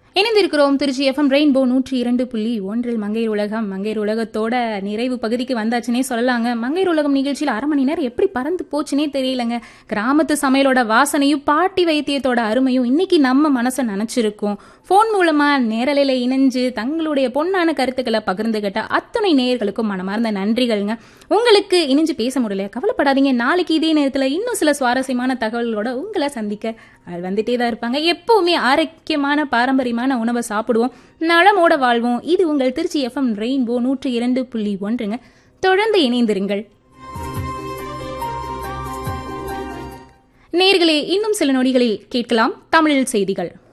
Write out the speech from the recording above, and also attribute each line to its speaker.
Speaker 1: இணைந்திருக்கிறோம் Trichy FM rainbow நூற்றி இரண்டு புள்ளி ஒன்றில் மங்கையர் உலகம் மங்கையர் உலகத்தோட நிறைவு பகுதிக்கு வந்தாச்சுனே சொல்லலாங்க மங்கையர் உலகம் நிகழ்ச்சியில் அரை மணி நேரம் எப்படி பறந்து போச்சுனே தெரியலங்க கிராமத்து சமையலோட வாசனையும் பாட்டி வைத்தியத்தோட அருமையும் இன்னைக்கு நம்ம மனசை நினைச்சிருக்கோம் ஃபோன் மூலமா நேரலையில இணைஞ்சு தங்களுடைய பொன்னான கருத்துக்களை பகிர்ந்துகிட்ட அத்தனை நேயர்களுக்கும் மனமார்ந்த நன்றிகள்ங்க உங்களுக்கு இணைஞ்சு பேச முடியல கவலைப்படாதீங்க நாளைக்கு இதே நேரத்தில் இன்னும் சில சுவாரஸ்யமான தகவல்களோட உங்களை சந்திக்க ஆள் வந்துட்டே தான் இருப்பாங்க எப்பவுமே ஆரோக்கியமான பாரம்பரியமான உணவை சாப்பிடுவோம் நலமோட வாழ்வோம் இது உங்கள் திருச்சி எஃப்எம் ரெயின்போ நூற்றி இரண்டு புள்ளி ஒன்றுங்க தொடர்ந்து இணைந்திருங்கள் நேர்களே இன்னும் சில நொடிகளில் கேட்கலாம் தமிழில் செய்திகள்